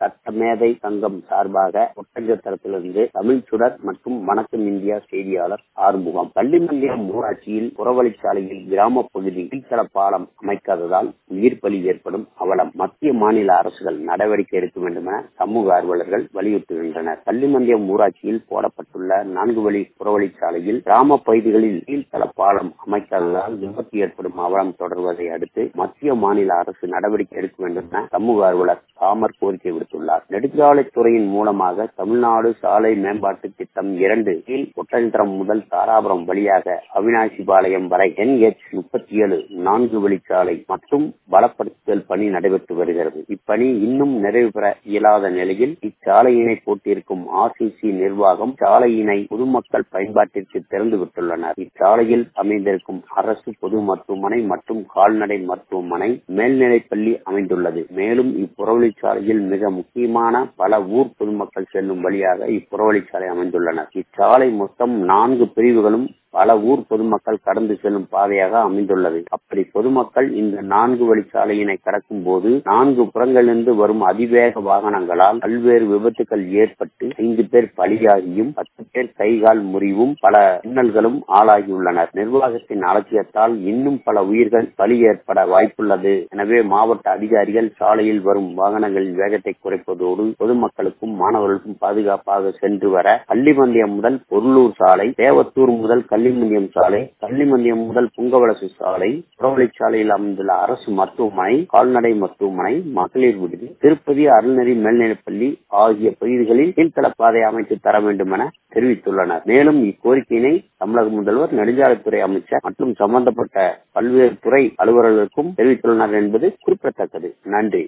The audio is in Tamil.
சட்டமேதை சங்கம் சார்பாக ஒட்டஞ்சத்திரத்திலிருந்து தமிழ் சுடர் மற்றும் வணக்கம் இந்தியா செய்தியாளர் ஆறுமுகம் பள்ளிமந்திரம் ஊராட்சியில் புறவழிச்சாலையில் கிராம பகுதி கீழ்த்தள பாலம் அமைக்காததால் உயிர் பலி ஏற்படும் அவலம் மத்திய மாநில அரசுகள் நடவடிக்கை எடுக்க வேண்டும் என சமூக ஆர்வலர்கள் வலியுறுத்துகின்றனர் பள்ளிமந்தியம் ஊராட்சியில் போடப்பட்டுள்ள நான்கு வழி புறவழிச்சாலையில் கிராம பகுதிகளில் கீழ்த்தள பாலம் அமைக்காததால் விபத்து ஏற்படும் அவலம் தொடர்வதை அடுத்து மத்திய மாநில அரசு நடவடிக்கை எடுக்க வேண்டும் என சமூக ஆர்வலர் காமர் கோரிக்கை விடுத்துள்ளார் நெடுஞ்சாலைத்துறையின் மூலமாக தமிழ்நாடு சாலை மேம்பாட்டு திட்டம் இரண்டு கீழ் ஒட்டஞ்சத்திரம் முதல் தாராபுரம் வழியாக அவினாசிபாளையம் வரை என்ஹெச் முப்பத்தி ஏழு நான்கு வழிச்சாலை மற்றும் பலப்படுத்துதல் பணி நடைபெற்று வருகிறது இப்பணி இன்னும் நிறைவு பெற இயலாத நிலையில் இச்சாலையினை போட்டிருக்கும் ஆர்சிசி நிர்வாகம் சாலையினை பொதுமக்கள் பயன்பாட்டிற்கு திறந்து விட்டுள்ளனர் இச்சாலையில் அமைந்திருக்கும் அரசு பொது மருத்துவமனை மற்றும் கால்நடை மருத்துவமனை மேல்நிலைப்பள்ளி அமைந்துள்ளது மேலும் இப்புறவழிச்சாலையில் மிக முக்கியமான பல ஊர் பொதுமக்கள் செல்லும் வழியாக இப்புறவழிச்சாலை அமைந்துள்ளனர் இச்சாலை மொத்தம் நான்கு பிரிவுகளும் பல ஊர் பொதுமக்கள் கடந்து செல்லும் பாதையாக அமைந்துள்ளது அப்படி பொதுமக்கள் இந்த நான்கு வழிச்சாலையினை கடக்கும் போது நான்கு புறங்களிலிருந்து வரும் அதிவேக வாகனங்களால் பல்வேறு விபத்துகள் ஏற்பட்டு ஐந்து பேர் பலியாகியும் பத்து பேர் கைகால் முறிவும் பல இன்னல்களும் ஆளாகியுள்ளனர் நிர்வாகத்தின் அலட்சியத்தால் இன்னும் பல உயிர்கள் பலி ஏற்பட வாய்ப்புள்ளது எனவே மாவட்ட அதிகாரிகள் சாலையில் வரும் வாகனங்களின் வேகத்தை குறைப்பதோடு பொதுமக்களுக்கும் மாணவர்களுக்கும் பாதுகாப்பாக சென்று வர பள்ளிமந்தியம் முதல் பொருளூர் சாலை தேவத்தூர் முதல் கள்ளிமந்தியம் சாலை கள்ளிமந்தியம் முதல் புங்கவலசு சாலை புறவழிச்சாலையில் அமைந்துள்ள அரசு மருத்துவமனை கால்நடை மருத்துவமனை மகளிர் விடுதி திருப்பதி அருள்நெறி மேல்நிலைப்பள்ளி ஆகிய பகுதிகளில் கீழ்த்தள பாதை அமைத்து தர வேண்டும் என தெரிவித்துள்ளனர் மேலும் இக்கோரிக்கையினை தமிழக முதல்வர் நெடுஞ்சாலைத்துறை அமைச்சர் மற்றும் சம்பந்தப்பட்ட பல்வேறு துறை அலுவலர்களுக்கும் தெரிவித்துள்ளனர் என்பது குறிப்பிடத்தக்கது நன்றி